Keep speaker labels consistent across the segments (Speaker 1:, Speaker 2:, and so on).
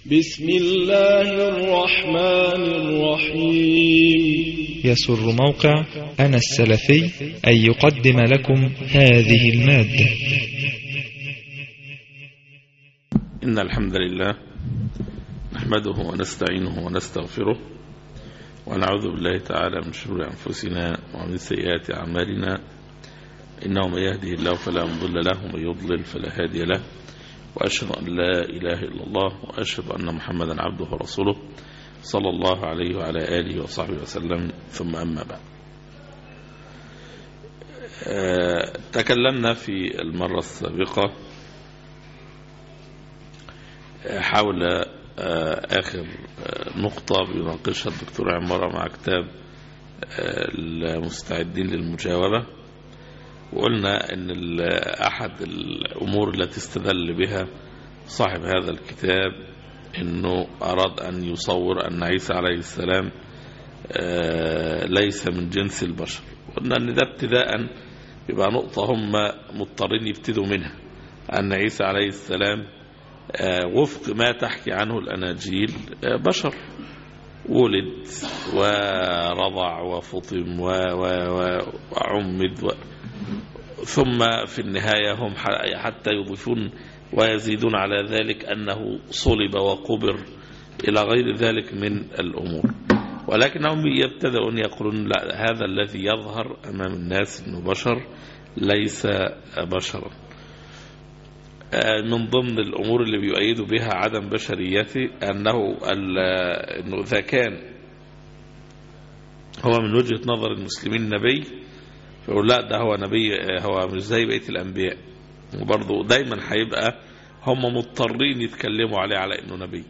Speaker 1: بسم الله الرحمن الرحيم
Speaker 2: يسر موقع أنا السلفي أن يقدم لكم هذه المادة
Speaker 3: إن الحمد لله نحمده ونستعينه ونستغفره ونعوذ بالله تعالى من شرور أنفسنا ومن سيئات أعمالنا إنه من يهده الله فلا مضل له ومن يضلل فلا هادي له وأشهد أن لا إله إلا الله وأشهد أن محمدا عبده ورسوله صلى الله عليه وعلى آله وصحبه وسلم ثم أما بعد آه، تكلمنا في المرة السابقة آه، حول آه، آخر نقطة بيناقشها الدكتور عمارة مع كتاب المستعدين للمجاوبة وقلنا ان احد الامور التي استدل بها صاحب هذا الكتاب انه اراد ان يصور ان عيسى عليه السلام ليس من جنس البشر قلنا ان ده ابتداء يبقى نقطة هم مضطرين يبتدوا منها ان عيسى عليه السلام وفق ما تحكي عنه الاناجيل بشر ولد ورضع وفطم وعمد و ثم في النهاية هم حتى يضيفون ويزيدون على ذلك أنه صلب وقبر إلى غير ذلك من الأمور ولكنهم يبتدئون يقولون لا هذا الذي يظهر أمام الناس أنه بشر ليس بشرا من ضمن الأمور اللي بيؤيدوا بها عدم بشريته أنه أنه إذا كان هو من وجهة نظر المسلمين نبي فيقول لا ده هو نبي هو مش زي بقية الأنبياء وبرضه دايما هيبقى هم مضطرين يتكلموا عليه على انه نبي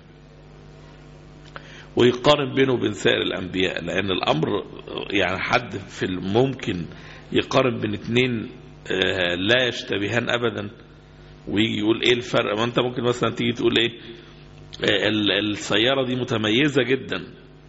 Speaker 3: ويقارن بينه وبين سائر الانبياء لان الامر يعني حد في الممكن يقارن بين اثنين لا يشتبهان ابدا ويجي يقول ايه الفرق ما انت ممكن مثلا تيجي تقول ايه السيارة دي متميزة جدا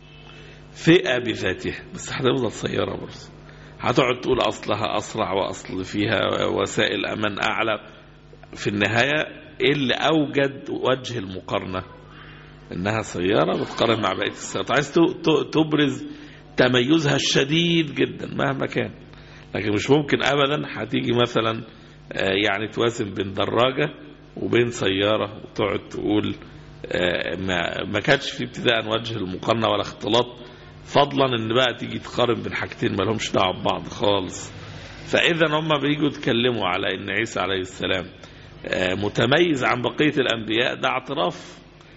Speaker 3: فئة بذاتها بس هتفضل سيارة برضه هتقعد تقول أصلها أسرع وأصل فيها وسائل أمان أعلى في النهاية إيه اللي أوجد وجه المقارنة إنها سيارة بتقارن مع بقية السيارات عايز تبرز تميزها الشديد جدا مهما كان لكن مش ممكن أبدا هتيجي مثلا يعني توازن بين دراجة وبين سيارة وتقعد تقول ما كانش في ابتداء وجه المقارنة ولا اختلاط فضلا ان بقى تيجي تقارن بين حاجتين ما لهمش دعوه ببعض خالص فاذا هم بييجوا يتكلموا على ان عيسى عليه السلام متميز عن بقيه الانبياء ده اعتراف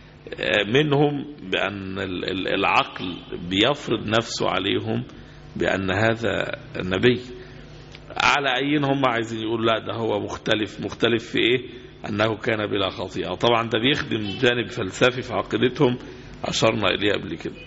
Speaker 3: منهم بان العقل بيفرض نفسه عليهم بان هذا النبي على اين هم عايزين يقولوا لا ده هو مختلف مختلف في ايه انه كان بلا خطيئه طبعا ده بيخدم جانب فلسفي في عقيدتهم اشرنا اليه قبل كده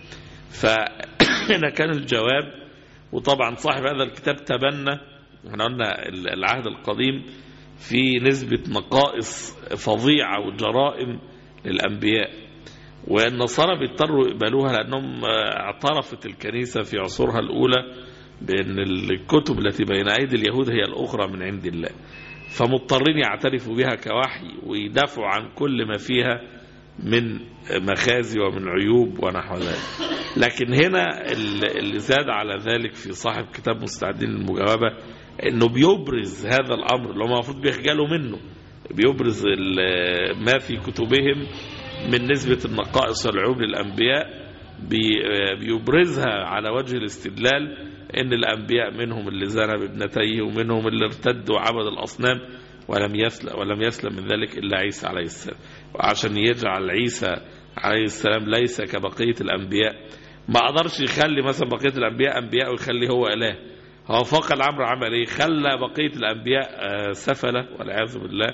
Speaker 3: فهنا كان الجواب وطبعا صاحب هذا الكتاب تبنى احنا قلنا العهد القديم في نسبة نقائص فظيعة وجرائم للأنبياء والنصارى بيضطروا يقبلوها لأنهم اعترفت الكنيسة في عصورها الأولى بأن الكتب التي بين أيدي اليهود هي الأخرى من عند الله فمضطرين يعترفوا بها كوحي ويدافعوا عن كل ما فيها من مخازي ومن عيوب ونحو ذلك لكن هنا اللي زاد على ذلك في صاحب كتاب مستعدين للمجاوبة انه بيبرز هذا الامر اللي هم المفروض بيخجلوا منه بيبرز ما في كتبهم من نسبة النقائص والعيوب للأنبياء بيبرزها على وجه الاستدلال ان الأنبياء منهم اللي زنى بابنتيه ومنهم اللي ارتد وعبد الأصنام ولم يسلم ولم يسلم من ذلك إلا عيسى عليه السلام وعشان يجعل عيسى عليه السلام ليس كبقية الأنبياء ما قدرش يخلي مثلا بقية الأنبياء أنبياء ويخليه هو إله هو فوق الأمر عمل إيه خلى بقية الأنبياء سفلة والعياذ بالله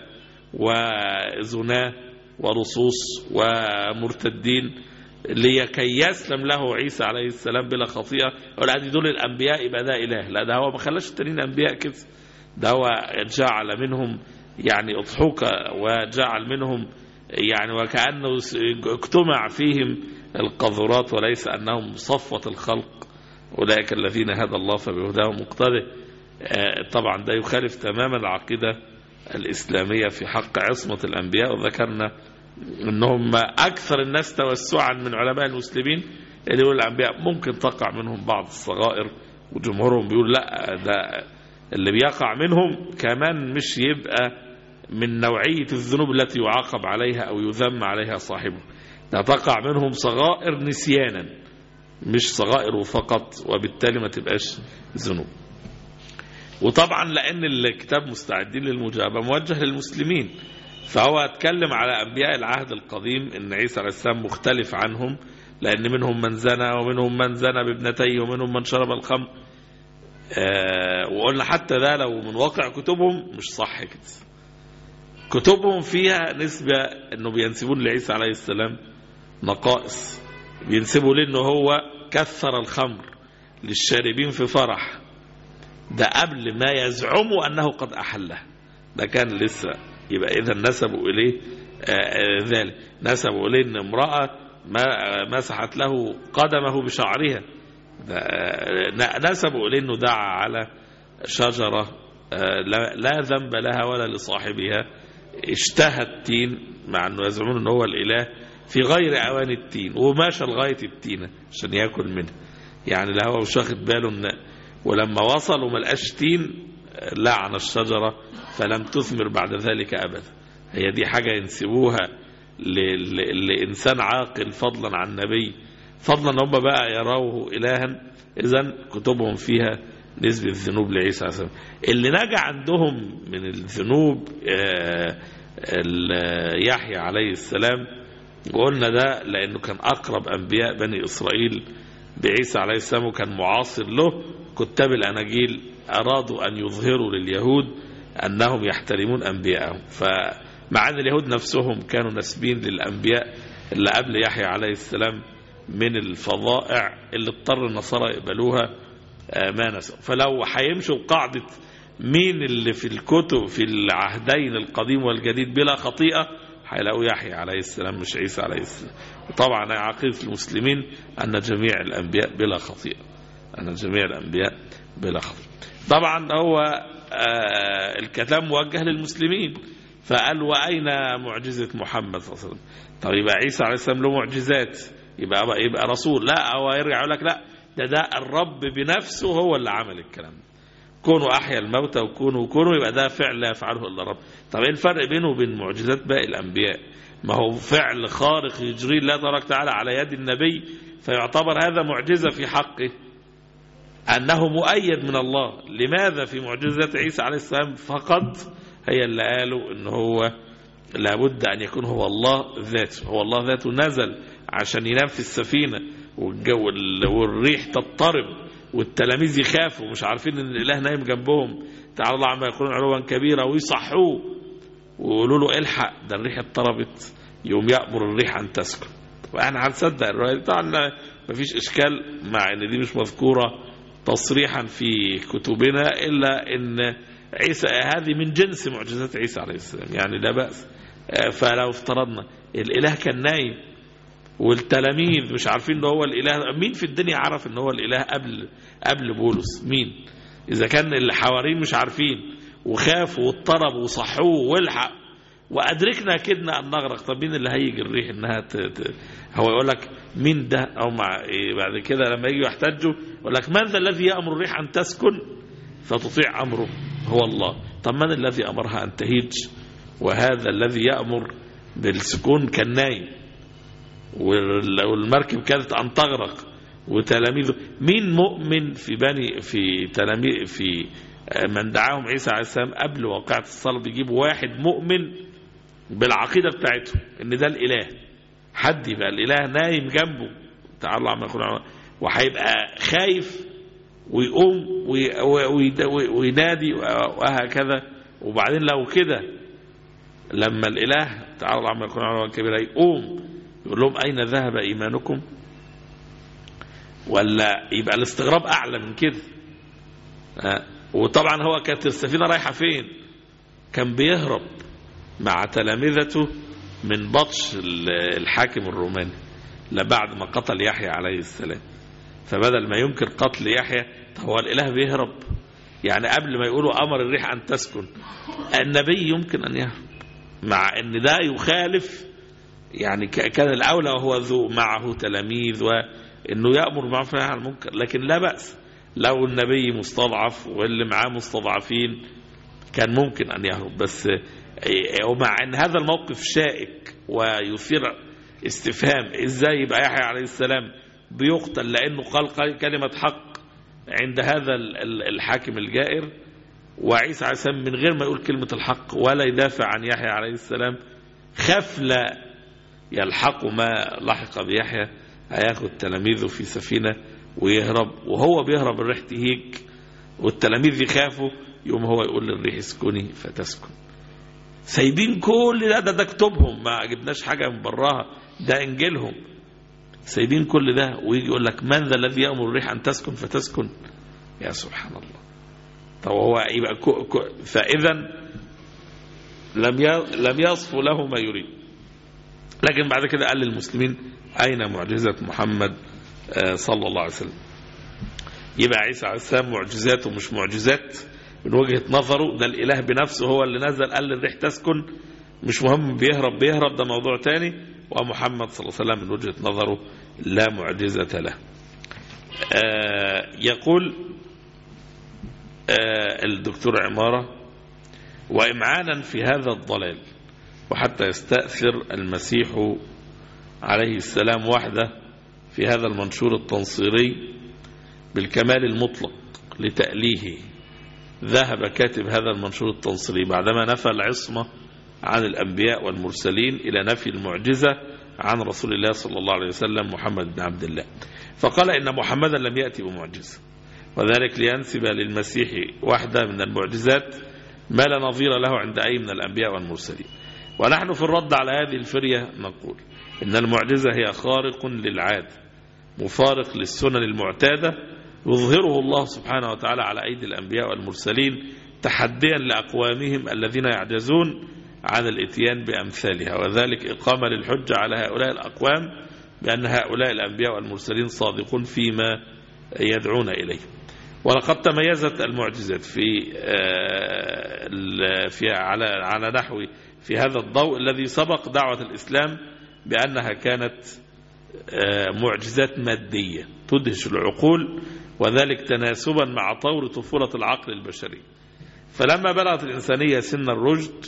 Speaker 3: وزناه ولصوص ومرتدين لكي يسلم له عيسى عليه السلام بلا خطيئة ولا دي دول الأنبياء يبقى ده إله لا ده هو ما خلاش التانيين أنبياء كده ده هو جعل منهم يعني أضحوكة وجعل منهم يعني وكأنه اجتمع فيهم القذرات وليس أنهم صفوة الخلق أولئك الذين هدى الله فبهداهم مقتدى طبعا ده يخالف تماما العقيدة الإسلامية في حق عصمة الأنبياء وذكرنا انهم اكثر الناس توسعا من علماء المسلمين اللي يقول الانبياء ممكن تقع منهم بعض الصغائر وجمهورهم بيقول لا ده اللي بيقع منهم كمان مش يبقى من نوعية الذنوب التي يعاقب عليها أو يذم عليها صاحبه ده تقع منهم صغائر نسيانا مش صغائر فقط وبالتالي ما تبقاش ذنوب وطبعا لأن الكتاب مستعدين للمجابة موجه للمسلمين فهو اتكلم على أنبياء العهد القديم إن عيسى عليه السلام مختلف عنهم لأن منهم من زنى ومنهم من زنى بابنتيه ومنهم من شرب الخمر آه وقلنا حتى ده لو من واقع كتبهم مش صح كده كتبهم فيها نسبة انه بينسبون لعيسى عليه السلام نقائص بينسبوا لانه هو كثر الخمر للشاربين في فرح ده قبل ما يزعموا انه قد احله ده كان لسه يبقى اذا نسبوا اليه آه ذلك نسبوا اليه ان امرأة ما مسحت له قدمه بشعرها نسبوا اليه انه دعا على شجرة لا ذنب لها ولا لصاحبها اشتهى التين مع انه يزعمون ان هو الاله في غير اوان التين وماشى لغايه التينه عشان ياكل منها يعني لا هو مش واخد باله ان ولما وصل وما لقاش تين لعن الشجره فلم تثمر بعد ذلك ابدا هي دي حاجه ينسبوها لانسان عاقل فضلا عن نبي فضلا ان هم بقى يروه الها اذا كتبهم فيها نسبة الذنوب لعيسى عليه السلام اللي نجا عندهم من الذنوب يحيى عليه السلام وقلنا ده لأنه كان أقرب أنبياء بني إسرائيل بعيسى عليه السلام وكان معاصر له كتاب الأناجيل أرادوا أن يظهروا لليهود أنهم يحترمون أنبياءهم فمع أن اليهود نفسهم كانوا نسبين للأنبياء اللي قبل يحيى عليه السلام من الفظائع اللي اضطر النصارى يقبلوها ما نسب فلو هيمشوا بقاعدة مين اللي في الكتب في العهدين القديم والجديد بلا خطيئة هيلاقوا يحيى عليه السلام مش عيسى عليه السلام وطبعا عقيدة المسلمين أن جميع الأنبياء بلا خطيئة أن جميع الأنبياء بلا خطيئة طبعا هو آه الكلام موجه للمسلمين فقال وأين معجزة محمد صلى الله عليه وسلم طب يبقى عيسى عليه السلام له معجزات يبقى يبقى رسول لا هو يرجع يقول لك لا ده ده الرب بنفسه هو اللي عمل الكلام كونوا أحيا الموتى وكونوا وكونوا يبقى ده فعل لا يفعله إلا الرب طب ايه الفرق بينه وبين معجزات باقي الأنبياء ما هو فعل خارق يجري الله تبارك وتعالى على يد النبي فيعتبر هذا معجزة في حقه أنه مؤيد من الله لماذا في معجزات عيسى عليه السلام فقط هي اللي قالوا ان هو لابد أن يكون هو الله ذاته هو الله ذاته نزل عشان ينام في السفينة والجو والريح تضطرب والتلاميذ يخافوا مش عارفين ان الاله نايم جنبهم تعالى الله عما يقولون علوا كبيرا ويصحوه ويقولوا له الحق ده الريح اضطربت يوم يامر الريح ان تسكن واحنا هنصدق الروايه طبعا مفيش اشكال مع ان دي مش مذكوره تصريحا في كتبنا الا ان عيسى هذه من جنس معجزات عيسى عليه السلام يعني لا باس فلو افترضنا الاله كان نايم والتلاميذ مش عارفين ان هو الاله مين في الدنيا عرف ان هو الاله قبل قبل بولس مين اذا كان الحواريين مش عارفين وخافوا واضطربوا وصحوه والحق وادركنا كدنا ان نغرق طب مين اللي هيجي الريح انها ت... ت... هو يقول لك مين ده او مع إيه بعد كده لما يجوا يحتجوا يقول لك من ذا الذي يامر الريح ان تسكن فتطيع امره هو الله طب من الذي امرها ان تهيج وهذا الذي يامر بالسكون كان نايم والمركب كانت أن تغرق وتلاميذه مين مؤمن في بني في تلاميذ في من دعاهم عيسى عليه السلام قبل واقعة الصلب يجيبوا واحد مؤمن بالعقيدة بتاعته ان ده الاله حد يبقى الاله نايم جنبه تعالى عما يقول وهيبقى خايف ويقوم وينادي وهكذا وبعدين لو كده لما الاله تعالى عما يقول علوا كبيرا يقوم يقول لهم أين ذهب إيمانكم ولا يبقى الاستغراب أعلى من كده وطبعا هو كانت السفينة رايحة فين كان بيهرب مع تلامذته من بطش الحاكم الروماني لبعد ما قتل يحيى عليه السلام فبدل ما يمكن قتل يحيى هو الإله بيهرب يعني قبل ما يقولوا أمر الريح أن تسكن النبي يمكن أن يهرب مع أن ده يخالف يعني ك- كان الأولى وهو ذو معه تلاميذ وأنه يأمر بالمعروف والنهي عن المنكر لكن لا بأس لو النبي مستضعف واللي معاه مستضعفين كان ممكن أن يهرب بس إيه، ومع أن هذا الموقف شائك ويثير استفهام إزاي يبقى يحيى عليه السلام بيقتل لأنه قال قال كلمة حق عند هذا ال- ال- الحاكم الجائر وعيسى عليه السلام من غير ما يقول كلمة الحق ولا يدافع عن يحيى عليه السلام خاف لا يلحق ما لحق بيحيى هياخد تلاميذه في سفينة ويهرب وهو بيهرب الريح تهيج والتلاميذ يخافوا يوم هو يقول للريح اسكني فتسكن سايبين كل ده ده, ده كتبهم ما جبناش حاجة من براها ده انجيلهم سايبين كل ده ويجي يقول لك من ذا الذي يأمر الريح أن تسكن فتسكن يا سبحان الله طب هو يبقى كو كو فإذا لم ي- لم يصفوا له ما يريد لكن بعد كده قال للمسلمين أين معجزة محمد آه، صلى الله عليه وسلم يبقى عيسى عليه السلام معجزاته مش معجزات من وجهة نظره ده الإله بنفسه هو اللي نزل قال للريح تسكن مش مهم بيهرب بيهرب ده موضوع تاني ومحمد صلى الله عليه وسلم من وجهة نظره لا معجزة له آه، يقول آه، الدكتور عمارة وإمعانا في هذا الضلال وحتى يستأثر المسيح عليه السلام وحده في هذا المنشور التنصيري بالكمال المطلق لتأليهه ذهب كاتب هذا المنشور التنصيري بعدما نفى العصمة عن الأنبياء والمرسلين إلى نفي المعجزة عن رسول الله صلى الله عليه وسلم محمد بن عبد الله فقال إن محمدا لم يأتي بمعجزة وذلك لينسب للمسيح واحدة من المعجزات ما لا نظير له عند أي من الأنبياء والمرسلين ونحن في الرد على هذه الفرية نقول إن المعجزة هي خارق للعادة مفارق للسنن المعتادة يظهره الله سبحانه وتعالى على أيدي الأنبياء والمرسلين تحديا لأقوامهم الذين يعجزون عن الاتيان بأمثالها وذلك إقامة للحجة على هؤلاء الأقوام بأن هؤلاء الأنبياء والمرسلين صادقون فيما يدعون إليه ولقد تميزت المعجزات في آه، ال- في على على نحو في هذا الضوء الذي سبق دعوة الإسلام بأنها كانت آه، معجزات مادية تدهش العقول وذلك تناسبا مع طور طفولة العقل البشري فلما بلغت الإنسانية سن الرشد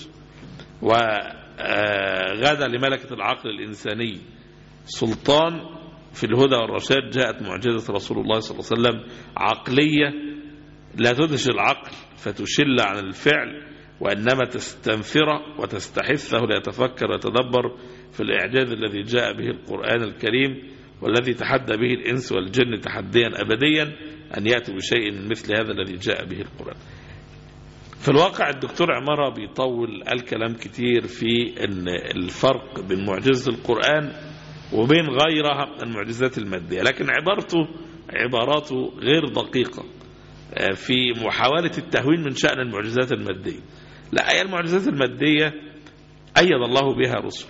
Speaker 3: وغدا لملكة العقل الإنساني سلطان في الهدى والرشاد جاءت معجزة رسول الله صلى الله عليه وسلم عقلية لا تدهش العقل فتشل عن الفعل وإنما تستنفره وتستحثه ليتفكر ويتدبر في الإعجاز الذي جاء به القرآن الكريم والذي تحدى به الإنس والجن تحديا أبديا أن يأتوا بشيء من مثل هذا الذي جاء به القرآن في الواقع الدكتور عمارة بيطول الكلام كتير في أن الفرق بين معجزة القرآن وبين غيرها من المعجزات المادية لكن عبارته عباراته غير دقيقة آه، في محاولة التهوين من شأن المعجزات المادية لا هي المعجزات المادية أيد الله بها رسل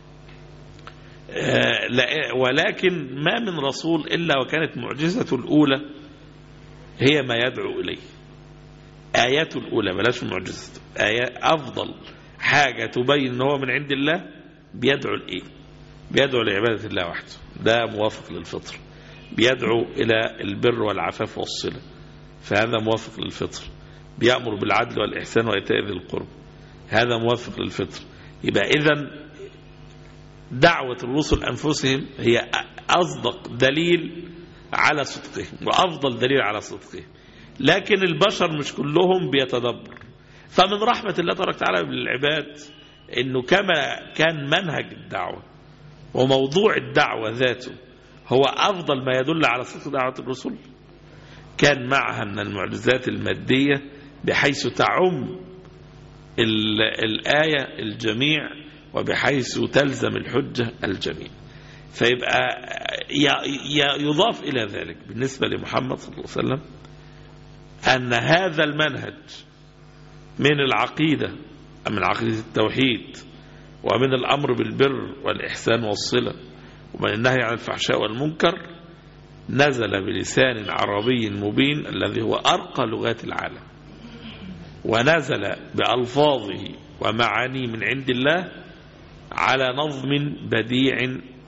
Speaker 3: آه، لا- ولكن ما من رسول إلا وكانت معجزته الأولى هي ما يدعو إليه آياته الأولى بلاش معجزته آيات أفضل حاجة تبين أنه هو من عند الله بيدعو لإيه بيدعو لعبادة الله وحده ده موافق للفطر بيدعو إلى البر والعفاف والصلة فهذا موافق للفطر بيأمر بالعدل والإحسان وإيتاء ذي القرب هذا موافق للفطر يبقى إذا دعوة الرسل أنفسهم هي أصدق دليل على صدقهم وأفضل دليل على صدقهم لكن البشر مش كلهم بيتدبر فمن رحمة الله تبارك وتعالى بالعباد انه كما كان منهج الدعوة وموضوع الدعوة ذاته هو افضل ما يدل على صدق دعوة الرسل كان معها من المعجزات المادية بحيث تعم ال- الآية الجميع وبحيث تلزم الحجة الجميع فيبقى ي- ي- يضاف إلى ذلك بالنسبة لمحمد صلى الله عليه وسلم أن هذا المنهج من العقيدة من عقيدة التوحيد ومن الأمر بالبر والإحسان والصلة ومن النهي عن الفحشاء والمنكر نزل بلسان عربي مبين الذي هو أرقى لغات العالم ونزل بألفاظه ومعانيه من عند الله على نظم بديع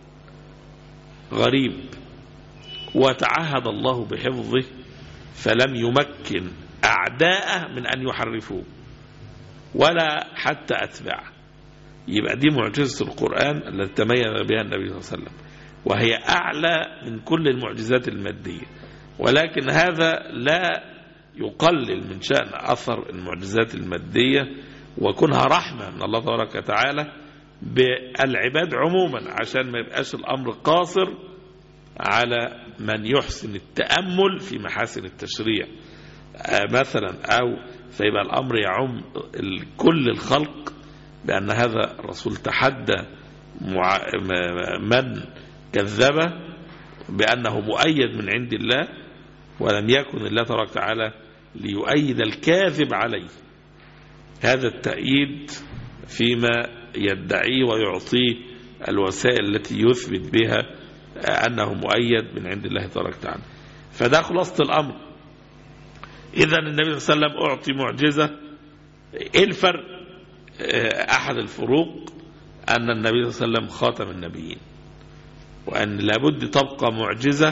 Speaker 3: غريب وتعهد الله بحفظه فلم يمكن أعداءه من أن يحرفوه ولا حتى أتباعه يبقى دي معجزة القرآن التي تميز بها النبي صلى الله عليه وسلم وهي أعلى من كل المعجزات المادية ولكن هذا لا يقلل من شأن أثر المعجزات المادية وكونها رحمة من الله تبارك وتعالى بالعباد عموما عشان ما يبقاش الأمر قاصر على من يحسن التأمل في محاسن التشريع آه، مثلا أو فيبقى الأمر يعم ال- كل الخلق بأن هذا الرسول تحدى مع- م- من كذبه بأنه مؤيد من عند الله ولم يكن الله تبارك وتعالى ليؤيد الكاذب عليه هذا التأييد فيما يدعيه ويعطيه الوسائل التي يثبت بها أنه مؤيد من عند الله تبارك وتعالى فده خلاصة الأمر إذا النبي صلى الله عليه وسلم أعطي معجزة إيه الفرق آه، أحد الفروق أن النبي صلى الله عليه وسلم خاتم النبيين وأن لابد تبقى معجزة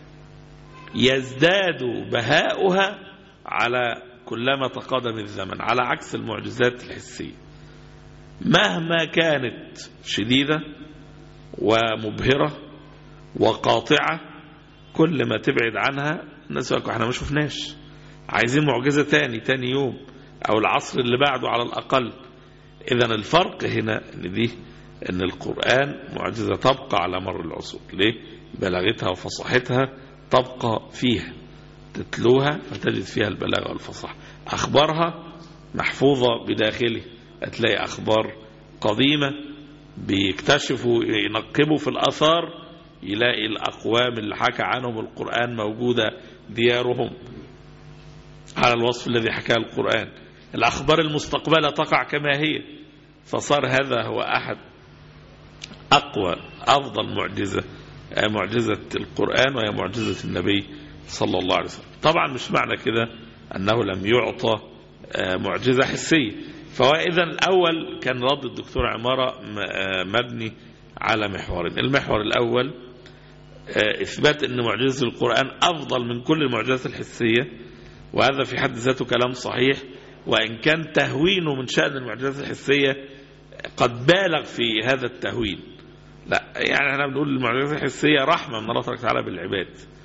Speaker 3: يزداد بهاؤها على كلما تقادم الزمن على عكس المعجزات الحسية مهما كانت شديدة ومبهرة وقاطعة كل ما تبعد عنها الناس يقولوا احنا ما شفناش عايزين معجزة تاني تاني يوم او العصر اللي بعده على الاقل اذا الفرق هنا ان دي ان القرآن معجزة تبقى على مر العصور ليه بلاغتها وفصاحتها تبقى فيها تتلوها فتجد فيها البلاغة والفصاحة أخبارها محفوظة بداخله هتلاقي أخبار قديمة بيكتشفوا ينقبوا في الأثار يلاقي الأقوام اللي حكى عنهم القرآن موجودة ديارهم على الوصف الذي حكاه القرآن الأخبار المستقبلة تقع كما هي فصار هذا هو أحد أقوى أفضل معجزة آه، معجزة القرآن وهي معجزة النبي صلى الله عليه وسلم طبعا مش معنى كده أنه لم يعطى آه، معجزة حسية فهو إذا الأول كان رد الدكتور عمارة م- آه، مبني على محورين المحور الأول آه، إثبات أن معجزة القرآن أفضل من كل المعجزات الحسية وهذا في حد ذاته كلام صحيح وإن كان تهوينه من شأن المعجزات الحسية قد بالغ في هذا التهوين لا يعني احنا بنقول المعجزات الحسية رحمة من الله تبارك وتعالى بالعباد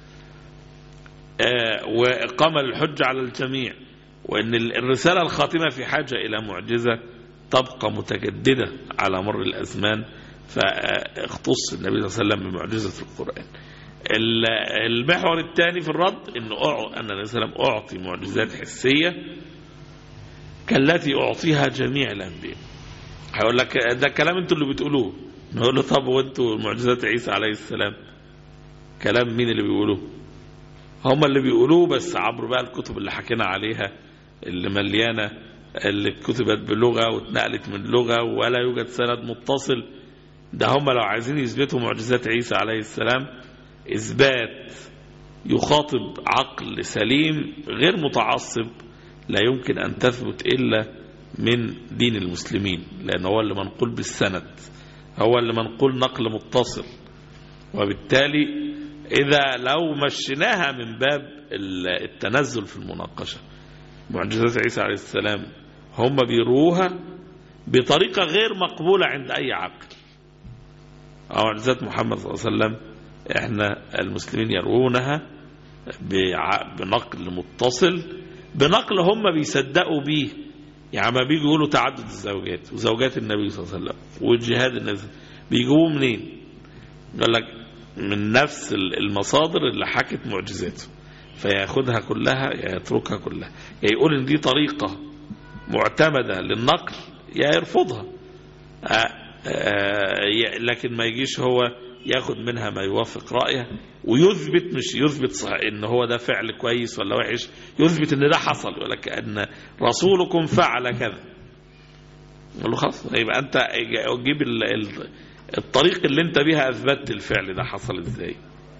Speaker 3: آه، وإقامة الحجة على الجميع وأن ال- الرسالة الخاتمة في حاجة إلى معجزة تبقى متجددة على مر الأزمان فاختص النبي صلى الله عليه وسلم بمعجزة القرآن ال- المحور الثاني في الرد أن أع- أن النبي صلى الله عليه وسلم أعطي معجزات حسية كالتي أعطيها جميع الأنبياء هيقول لك ده كلام انتوا اللي بتقولوه نقول له طب وانتوا معجزات عيسى عليه السلام كلام مين اللي بيقولوه هم اللي بيقولوه بس عبر بقى الكتب اللي حكينا عليها اللي مليانة اللي كتبت بلغة واتنقلت من لغة ولا يوجد سند متصل ده هم لو عايزين يثبتوا معجزات عيسى عليه السلام إثبات يخاطب عقل سليم غير متعصب لا يمكن أن تثبت إلا من دين المسلمين لأن هو اللي منقول بالسند هو اللي منقول نقل متصل وبالتالي إذا لو مشيناها من باب التنزل في المناقشة معجزات عيسى عليه السلام هم بيروها بطريقة غير مقبولة عند أي عقل أو معجزات محمد صلى الله عليه وسلم إحنا المسلمين يروونها بع- بنقل متصل بنقل هم بيصدقوا بيه يعني ما بيجوا يقولوا تعدد الزوجات وزوجات النبي صلى الله عليه وسلم والجهاد النبي بيجيبوه منين؟ قال لك من نفس المصادر اللي حكت معجزاته فياخدها كلها يا يتركها كلها يا يقول ان دي طريقة معتمدة للنقل يا يرفضها آه، آه، ي- لكن ما يجيش هو ياخد منها ما يوافق رأيه ويثبت مش يثبت صح ان هو ده فعل كويس ولا وحش يثبت ان ده حصل يقول لك ان رسولكم فعل كذا يقول له خلاص يبقى انت جيب ال- ال- الطريق اللي انت بيها اثبتت الفعل ده حصل ازاي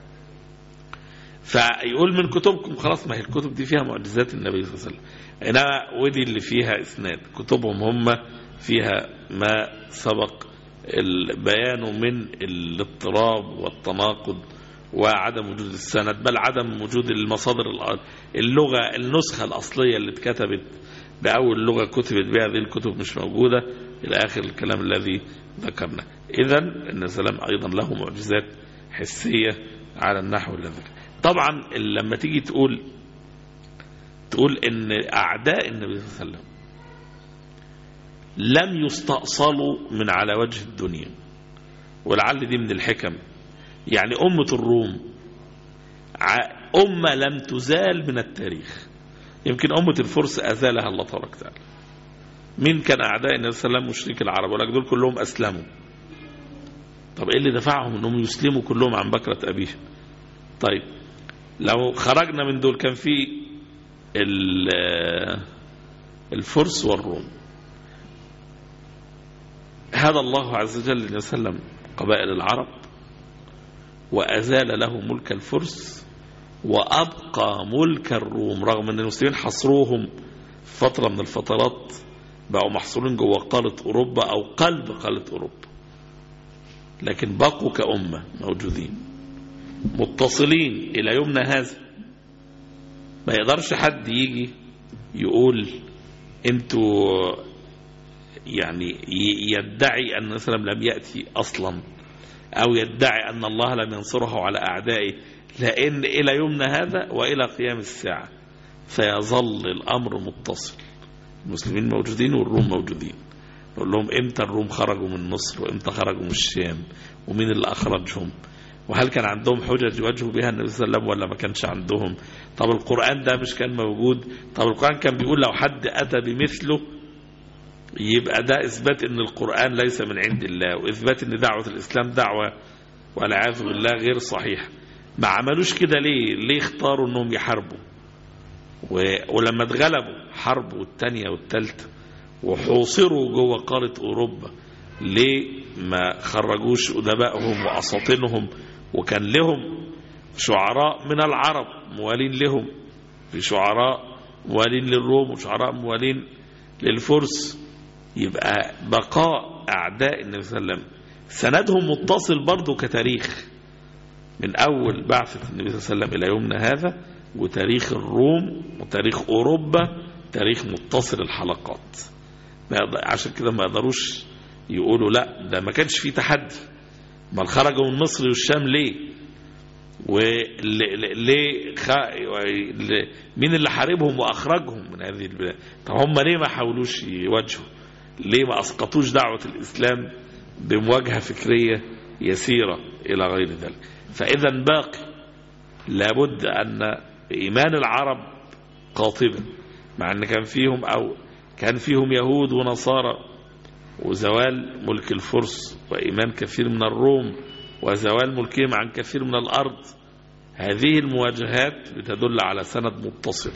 Speaker 3: فيقول من كتبكم خلاص ما هي الكتب دي فيها معجزات النبي صلى الله عليه وسلم انما ودي اللي فيها اسناد كتبهم هم فيها ما سبق ال- بيانه من الاضطراب والتناقض وعدم وجود السند بل عدم وجود المصادر الأ- اللغة النسخة الأصلية اللي اتكتبت بأول لغة كتبت بها هذه الكتب مش موجودة إلى آخر الكلام الذي ذكرناه إذا النبي صلى الله عليه وسلم أيضا له معجزات حسية على النحو الذي طبعا لما تيجي تقول تقول ان اعداء النبي صلى الله عليه وسلم لم يستأصلوا من على وجه الدنيا ولعل دي من الحكم يعني أمة الروم ع- أمة لم تزال من التاريخ يمكن أمة الفرس أزالها الله تبارك وتعالى مين كان أعداء النبي صلى الله عليه وسلم مشرك العرب ولكن دول كلهم أسلموا طب إيه اللي دفعهم أنهم يسلموا كلهم عن بكرة أبيهم طيب لو خرجنا من دول كان في ال- الفرس والروم هذا الله عز وجل النبي صلى الله عليه وسلم قبائل العرب وأزال له ملك الفرس وأبقى ملك الروم رغم أن المسلمين حصروهم في فترة من الفترات بقوا محصورين جوه قارة أوروبا أو قلب قارة أوروبا لكن بقوا كأمة موجودين متصلين إلى يومنا هذا ما يقدرش حد يجي يقول انتوا يعني ي- يدعي أن مثلا لم يأتي أصلا أو يدعي أن الله لم ينصره على أعدائه لأن إلى يومنا هذا وإلى قيام الساعة سيظل الأمر متصل المسلمين موجودين والروم موجودين نقول لهم امتى الروم خرجوا من مصر وامتى خرجوا من الشام ومين اللي أخرجهم وهل كان عندهم حجج يواجهوا بها النبي صلى الله عليه وسلم ولا ما كانش عندهم طب القرآن ده مش كان موجود طب القرآن كان بيقول لو حد أتى بمثله يبقى ده إثبات أن القرآن ليس من عند الله وإثبات أن دعوة الإسلام دعوة والعياذ بالله غير صحيح ما عملوش كده ليه ليه اختاروا أنهم يحاربوا و- ولما اتغلبوا حرب والتانية والتالتة وحوصروا جوه قارة أوروبا ليه ما خرجوش أدبائهم وأساطينهم وكان لهم شعراء من العرب موالين لهم في شعراء موالين للروم وشعراء موالين للفرس يبقى بقاء أعداء النبي صلى الله عليه وسلم سندهم متصل برضه كتاريخ من أول بعثة النبي صلى الله عليه وسلم إلى يومنا هذا وتاريخ الروم وتاريخ أوروبا تاريخ متصل الحلقات ما يقدر- عشان كده ما يقدروش يقولوا لا ده ما كانش فيه تحدي ما خرجوا من مصر والشام ليه وليه خ... ل- مين اللي حاربهم واخرجهم من هذه البلاد طب هم ليه ما حاولوش يواجهوا ليه ما اسقطوش دعوه الاسلام بمواجهه فكريه يسيره الى غير ذلك فاذا باقي لابد ان ايمان العرب قاطبا مع ان كان فيهم او كان فيهم يهود ونصارى وزوال ملك الفرس وإيمان كثير من الروم وزوال ملكهم عن كثير من الأرض هذه المواجهات بتدل على سند متصل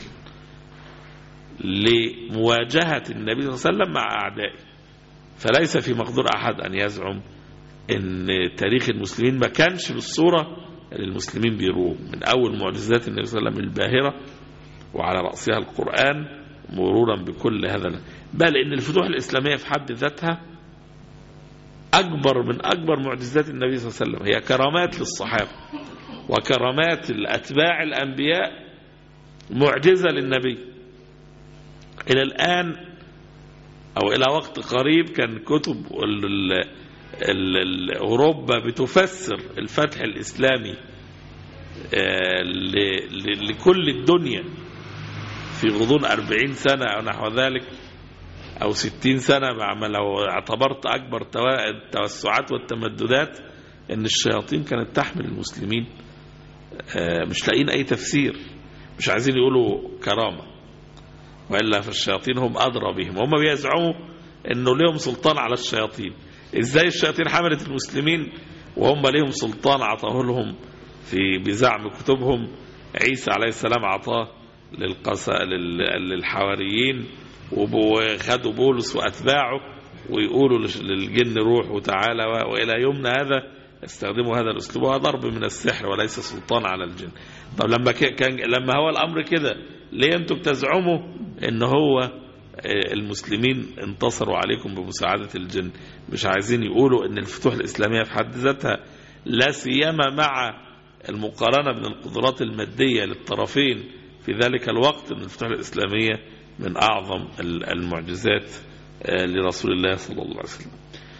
Speaker 3: لمواجهة النبي صلى الله عليه وسلم مع أعدائه فليس في مقدور أحد أن يزعم أن تاريخ المسلمين ما كانش بالصورة اللي المسلمين بيروه من أول معجزات النبي صلى الله عليه وسلم الباهرة وعلى رأسها القرآن مرورا بكل هذا بل ان الفتوح الإسلامية في حد ذاتها أكبر من أكبر معجزات النبي صلى الله عليه وسلم هي كرامات للصحابة وكرامات الأتباع الأنبياء معجزة للنبي إلى الآن أو إلى وقت قريب كان كتب ال- ال- ال- ال- أوروبا بتفسر الفتح الإسلامي آه، ل- ل- لكل الدنيا في غضون أربعين سنة أو نحو ذلك أو ستين سنة مع ما لو اعتبرت أكبر توا- التوسعات والتمددات أن الشياطين كانت تحمل المسلمين آه، مش لاقيين أي تفسير مش عايزين يقولوا كرامة وإلا فالشياطين هم أدرى بهم هم بيزعموا أنه لهم سلطان على الشياطين إزاي الشياطين حملت المسلمين وهم لهم سلطان عطاه لهم في بزعم كتبهم عيسى عليه السلام عطاه للقسا لل- للحواريين وخدوا بولس وأتباعه ويقولوا لش- للجن روح وتعالى و- وإلى يومنا هذا استخدموا هذا الأسلوب وهو ضرب من السحر وليس سلطان على الجن طب لما ك- كان لما هو الأمر كده ليه أنتم بتزعموا إن هو المسلمين انتصروا عليكم بمساعدة الجن مش عايزين يقولوا ان الفتوح الإسلامية في حد ذاتها لا سيما مع المقارنة بين القدرات المادية للطرفين في ذلك الوقت ان الفتوح الإسلامية من أعظم المعجزات لرسول الله صلى الله عليه وسلم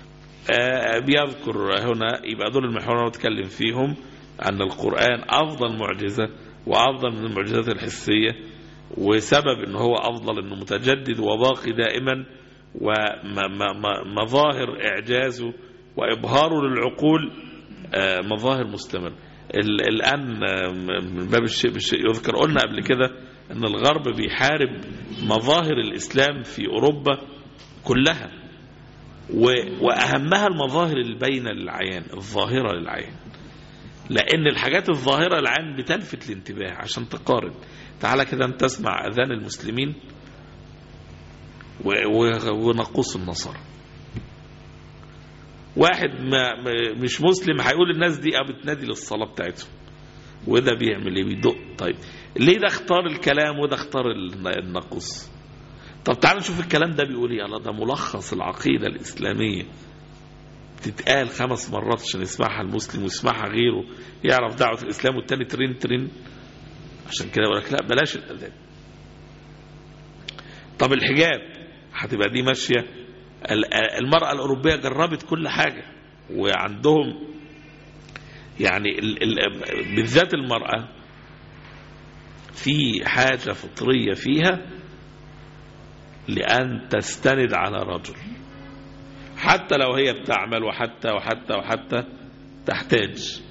Speaker 3: بيذكر هنا يبقى دول المحورين نتكلم فيهم أن القرآن أفضل معجزة وأفضل من المعجزات الحسية وسبب أنه هو أفضل أنه متجدد وباقي دائما ومظاهر إعجازه وإبهاره للعقول مظاهر مستمرة الآن من باب الشيء بالشيء يذكر قلنا قبل كده أن الغرب بيحارب مظاهر الإسلام في أوروبا كلها وأهمها المظاهر البينة للعيان الظاهرة للعيان لأن الحاجات الظاهرة للعيان بتلفت الانتباه عشان تقارن تعالى كده أنت تسمع أذان المسلمين ونقوص النصارى واحد ما مش مسلم هيقول الناس دي بتنادي للصلاة بتاعتهم وده بيعمل ايه بيدق طيب ليه ده اختار الكلام وده اختار النقوص طب تعال نشوف الكلام ده بيقول ايه الله ده ملخص العقيدة الإسلامية تتقال خمس مرات عشان يسمعها المسلم ويسمعها غيره يعرف دعوة الإسلام والتاني ترين ترين عشان كده يقول لك لا بلاش الأذان طب الحجاب هتبقى دي ماشية المرأة الأوروبية جربت كل حاجة وعندهم يعني ال ال بالذات المرأة في حاجة فطرية فيها لأن تستند على رجل حتى لو هي بتعمل وحتى وحتى وحتى تحتاج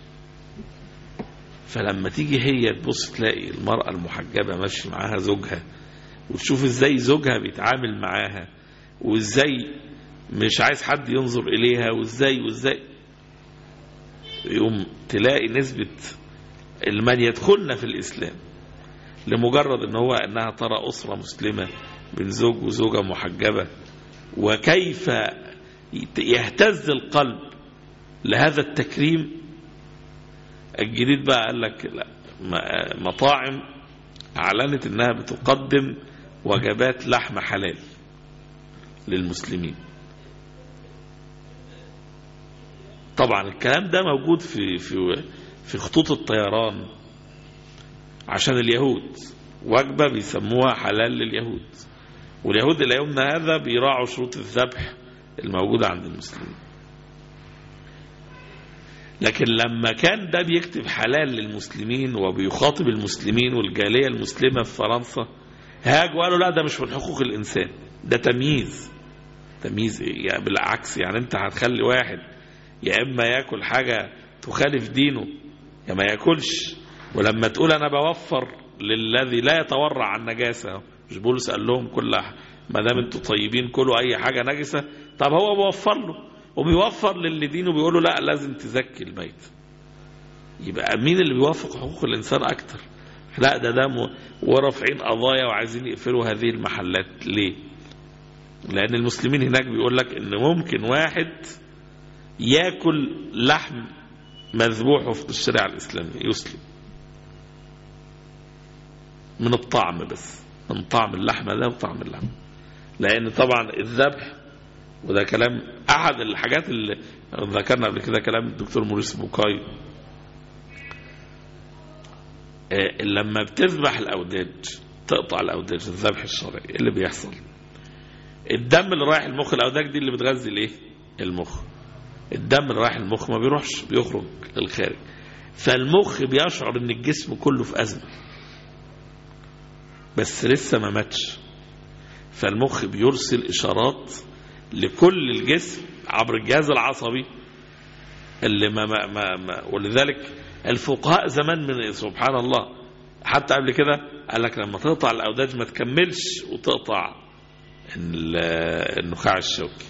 Speaker 3: فلما تيجي هي تبص تلاقي المرأة المحجبة ماشي معاها زوجها وتشوف ازاي زوجها بيتعامل معاها وازاي مش عايز حد ينظر اليها وازاي وازاي يقوم تلاقي نسبة من يدخلنا في الإسلام لمجرد ان هو انها ترى أسرة مسلمة من زوج وزوجة محجبة وكيف يهتز القلب لهذا التكريم الجديد بقى قال لك لا مطاعم اعلنت انها بتقدم وجبات لحم حلال للمسلمين طبعا الكلام ده موجود في في في خطوط الطيران عشان اليهود وجبه بيسموها حلال لليهود واليهود الى يومنا هذا بيراعوا شروط الذبح الموجوده عند المسلمين لكن لما كان ده بيكتب حلال للمسلمين وبيخاطب المسلمين والجاليه المسلمه في فرنسا هاجوا قالوا لا ده مش من حقوق الانسان ده تمييز تمييز ايه يعني بالعكس يعني انت هتخلي واحد يا اما ياكل حاجه تخالف دينه يا ما ياكلش ولما تقول انا بوفر للذي لا يتورع عن نجاسه مش بولس قال لهم كل ما دام انتوا طيبين كلوا اي حاجه نجسه طب هو بيوفر له وبيوفر للي دينه بيقول له لا لازم تزكي الميت يبقى مين اللي بيوافق حقوق الانسان اكتر لا ده ده ورافعين قضايا وعايزين يقفلوا هذه المحلات ليه لان المسلمين هناك بيقول لك ان ممكن واحد ياكل لحم مذبوح في الشريعه الاسلاميه يسلم من الطعم بس من طعم اللحمه ده وطعم اللحمه لان طبعا الذبح وده كلام احد الحاجات اللي ذكرنا قبل كده كلام الدكتور موريس بوكاي آه لما بتذبح الاوداج تقطع الاوداج الذبح الشرعي ايه اللي بيحصل الدم اللي رايح المخ الاوداج دي اللي بتغذي الايه المخ الدم اللي رايح المخ ما بيروحش بيخرج للخارج فالمخ بيشعر ان الجسم كله في ازمه بس لسه ما ماتش فالمخ بيرسل اشارات لكل الجسم عبر الجهاز العصبي اللي ما ما ما, ما ولذلك الفقهاء زمان من سبحان الله حتى قبل كده قال لك لما تقطع الاوداج ما تكملش وتقطع النخاع الشوكي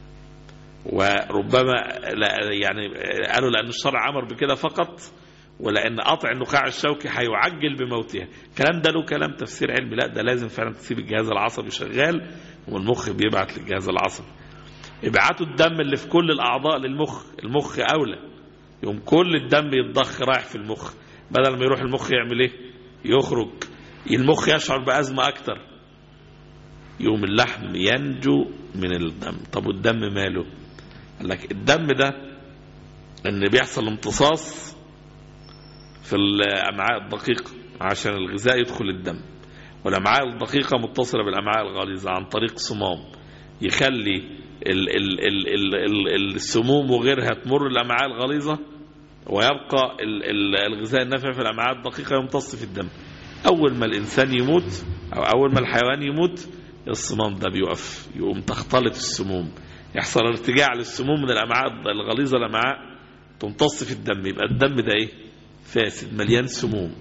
Speaker 3: وربما لا يعني قالوا لان الشرع امر بكده فقط ولان قطع النخاع الشوكي هيعجل بموتها الكلام ده له كلام تفسير علمي لا ده لازم فعلا تسيب الجهاز العصبي شغال والمخ بيبعت للجهاز العصبي ابعتوا الدم اللي في كل الاعضاء للمخ المخ اولى يوم كل الدم يتضخ رايح في المخ بدل ما يروح المخ يعمل ايه يخرج المخ يشعر بازمه اكتر يوم اللحم ينجو من الدم طب والدم ماله قال لك الدم ده ان بيحصل امتصاص في الامعاء الدقيقه عشان الغذاء يدخل الدم والامعاء الدقيقه متصله بالامعاء الغليظه عن طريق صمام يخلي ال ال ال ال ال السموم وغيرها تمر الامعاء الغليظه ويبقى ال ال الغذاء النافع في الامعاء الدقيقه يمتص في الدم اول ما الانسان يموت او اول ما الحيوان يموت الصمام ده بيقف يقوم تختلط السموم يحصل ارتجاع للسموم من الامعاء الغليظه الامعاء تمتص في الدم يبقى الدم ده ايه فاسد مليان سموم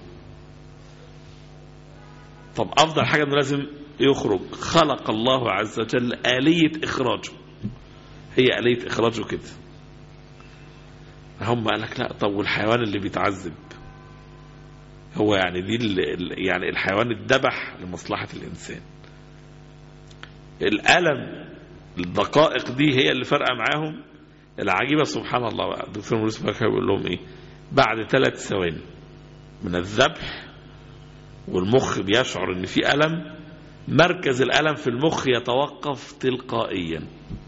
Speaker 3: طب افضل حاجه انه لازم يخرج خلق الله عز وجل آلية إخراجه هي آلية إخراجه كده هم قال لك لا طب والحيوان اللي بيتعذب هو يعني دي ال- يعني الحيوان اتذبح لمصلحة الإنسان الألم الدقائق دي هي اللي فارقة معاهم العجيبة سبحان الله بقى الدكتور موريس بكر بيقول لهم ايه بعد ثلاث ثواني من الذبح والمخ بيشعر ان في ألم مركز الألم في المخ يتوقف تلقائيا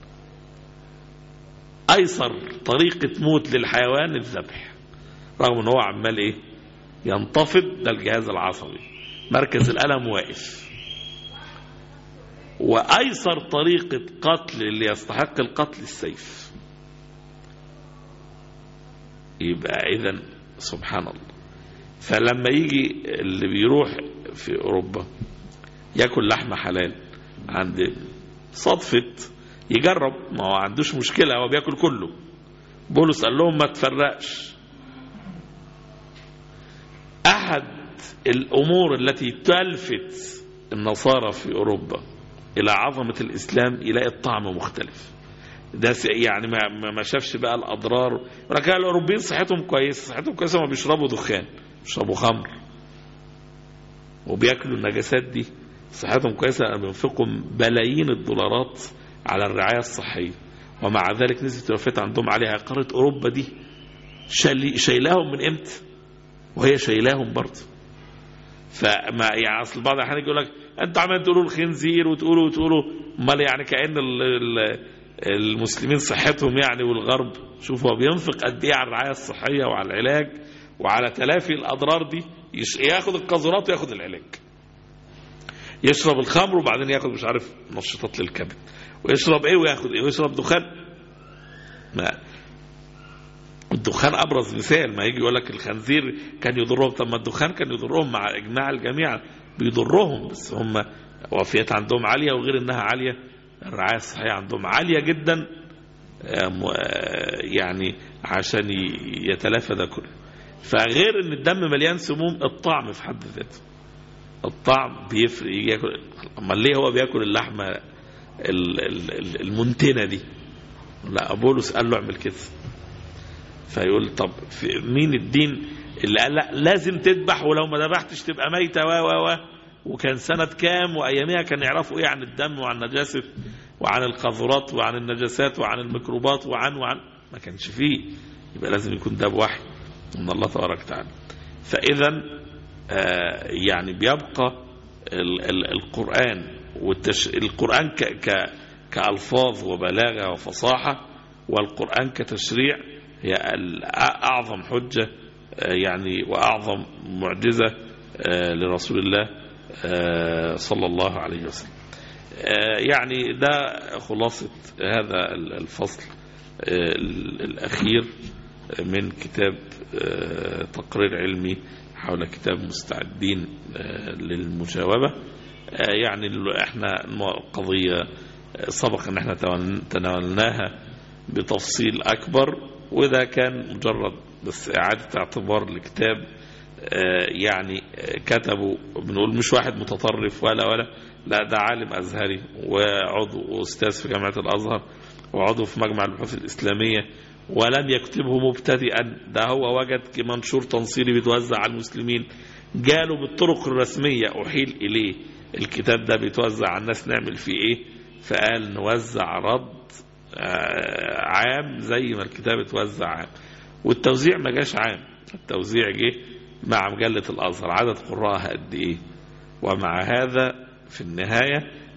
Speaker 3: أيسر طريقة موت للحيوان الذبح رغم ان هو عمال ايه ينتفض ده الجهاز العصبي مركز الألم واقف وأيسر طريقة قتل اللي يستحق القتل السيف يبقى إذا سبحان الله فلما يجي اللي بيروح في أوروبا ياكل لحمة حلال عند صدفة يجرب ما هو عندوش مشكلة هو بياكل كله بولس قال لهم ما تفرقش أحد الأمور التي تلفت النصارى في أوروبا إلى عظمة الإسلام يلاقي الطعم مختلف ده س- يعني ما, ما- ما شافش بقى الأضرار ولكن الأوروبيين صحتهم كويسة صحتهم كويسة ما بيشربوا دخان بيشربوا خمر وبياكلوا النجاسات دي صحتهم كويسة لأنهم بينفقوا بلايين الدولارات على الرعاية الصحية ومع ذلك نسبة الوفاة عندهم عليها قارة أوروبا دي شايل- شايلاهم من إمتى وهي شايلاهم برضه فما يعني اصل بعض الاحيان يقول لك انتوا عمالين تقولوا الخنزير وتقولوا وتقولوا امال يعني كان ال- ال- المسلمين صحتهم يعني والغرب شوف هو بينفق قد ايه على الرعايه الصحيه وعلى العلاج وعلى تلافي الاضرار دي يش- ياخد القاذورات وياخد العلاج يشرب الخمر وبعدين ياخد مش عارف منشطات للكبد ويشرب ايه وياخد ايه ويشرب دخان ما الدخان ابرز مثال ما يجي يقول لك الخنزير كان يضرهم طب ما الدخان كان يضرهم مع اجماع الجميع بيضرهم بس هم وفيات عندهم عاليه وغير انها عاليه الرعايه الصحيه عندهم عاليه جدا آه، م- آه، يعني عشان ي- يتلافى ده كله فغير ان الدم مليان سموم الطعم في حد ذاته الطعم بيفرق يجي ياكل امال ليه هو بياكل اللحمه ال- ال- ال- المنتنه دي لا بولس قال له اعمل كده فيقول طب في مين الدين اللي قال لا لازم تذبح ولو ما ذبحتش تبقى ميتة و و و وكان سنة كام وأيامها كان يعرفوا إيه عن الدم وعن نجاسة وعن القاذورات وعن النجاسات وعن الميكروبات وعن وعن ما كانش فيه يبقى لازم يكون ده بوحي من الله تبارك وتعالى فإذا آه يعني بيبقى ال ال القرآن والتش... القرآن ك... ك... كألفاظ وبلاغة وفصاحة والقرآن كتشريع هي ال- أعظم حجة آه، يعني وأعظم معجزة آه، لرسول الله آه، صلى الله عليه وسلم آه، يعني ده خلاصة هذا ال- الفصل آه، ال- الأخير من كتاب آه، تقرير علمي حول كتاب مستعدين آه، للمجاوبة آه، يعني ال- احنا الم- قضية آه، سبق ان احنا تناول- تناولناها بتفصيل أكبر وده كان مجرد بس إعادة اعتبار لكتاب آه، يعني آه، كتبه بنقول مش واحد متطرف ولا ولا لا ده عالم أزهري وعضو وأستاذ في جامعة الأزهر وعضو في مجمع البحوث الإسلامية ولم يكتبه مبتدئا ده هو وجد منشور تنصيري بيتوزع على المسلمين جاله بالطرق الرسمية أحيل إليه الكتاب ده بيتوزع على الناس نعمل فيه إيه فقال نوزع رد آه، عام زي ما الكتاب اتوزع عام والتوزيع ما جاش عام التوزيع جه مع مجلة الأزهر عدد قراءها قد إيه ومع هذا في النهاية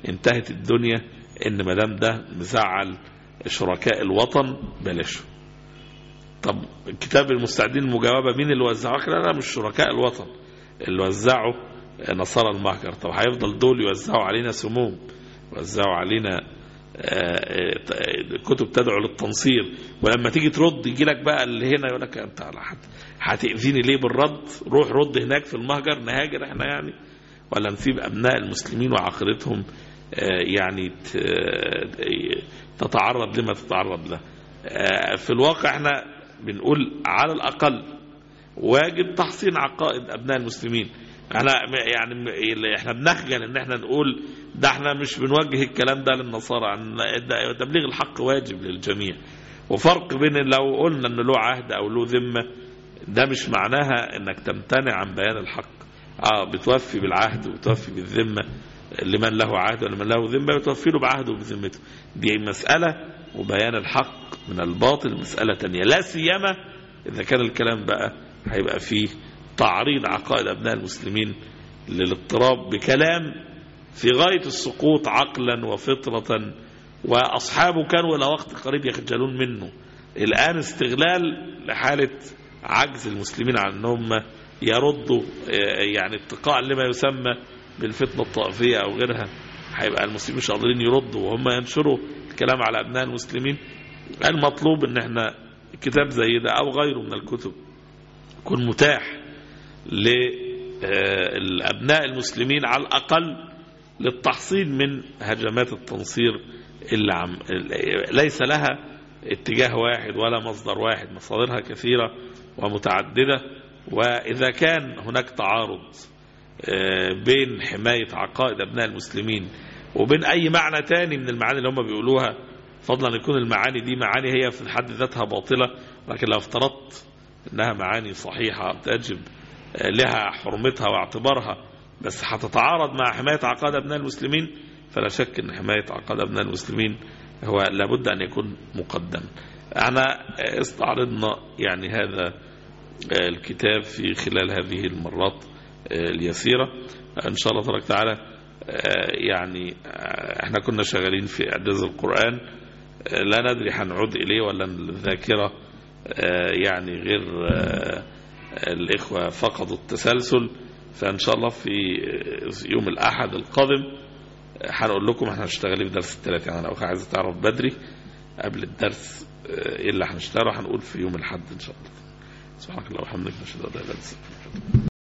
Speaker 3: انتهت الدنيا ان ما دام ده مزعل شركاء الوطن بلاشه طب كتاب المستعدين المجاوبه مين اللي وزعه؟ لا لا مش شركاء الوطن اللي وزعوا نصارى المهجر طب هيفضل دول يوزعوا علينا سموم يوزعوا علينا آه، آه، كتب تدعو للتنصير ولما تيجي ترد يجي لك بقى اللي هنا يقول لك انت هت- هتاذيني ليه بالرد روح رد هناك في المهجر نهاجر احنا يعني ولا نسيب ابناء المسلمين وعقيدتهم آه، يعني ت- آه، تتعرض لما تتعرض له آه، في الواقع احنا بنقول على الاقل واجب تحصين عقائد ابناء المسلمين احنا يعني م- احنا بنخجل ان احنا نقول ده احنا مش بنوجه الكلام ده للنصارى عن ده تبليغ الحق واجب للجميع وفرق بين لو قلنا ان له عهد او له ذمه ده مش معناها انك تمتنع عن بيان الحق اه بتوفي بالعهد وتوفي بالذمه لمن له عهد ولمن له ذمه بتوفي له بعهده وبذمته دي مساله وبيان الحق من الباطل مساله تانية لا سيما اذا كان الكلام بقى هيبقى فيه تعريض عقائد ابناء المسلمين للاضطراب بكلام في غايه السقوط عقلا وفطره واصحابه كانوا الى وقت قريب يخجلون منه الان استغلال لحاله عجز المسلمين عن انهم يردوا آه، يعني اتقاء لما يسمى بالفتنه الطائفيه او غيرها هيبقى المسلمين مش قادرين يردوا وهم ينشروا الكلام على ابناء المسلمين المطلوب ان احنا كتاب زي ده او غيره من الكتب يكون متاح للابناء المسلمين على الاقل للتحصين من هجمات التنصير اللي عم ليس لها اتجاه واحد ولا مصدر واحد مصادرها كثيرة ومتعددة وإذا كان هناك تعارض آه، بين حماية عقائد أبناء المسلمين وبين أي معنى تاني من المعاني اللي هم بيقولوها فضلا يكون المعاني دي معاني هي في حد ذاتها باطلة لكن لو افترضت أنها معاني صحيحة تجب آه، لها حرمتها واعتبارها بس هتتعارض مع حماية عقائد أبناء المسلمين فلا شك أن حماية عقائد أبناء المسلمين هو لابد أن يكون مقدم احنا استعرضنا يعني هذا الكتاب في خلال هذه المرات اليسيرة إن شاء الله تبارك وتعالى يعني احنا كنا شغالين في إعجاز القرآن لا ندري هنعود إليه ولا الذاكرة يعني غير الإخوة فقدوا التسلسل فإن شاء الله في يوم الأحد القادم هنقول لكم احنا هنشتغل في درس الثلاث يعني لو عايز تعرف بدري قبل الدرس ايه اللي هنشتغله هنقول في يوم الحد ان شاء الله سبحانك اللهم وبحمدك نشهد ان لا اله الا انت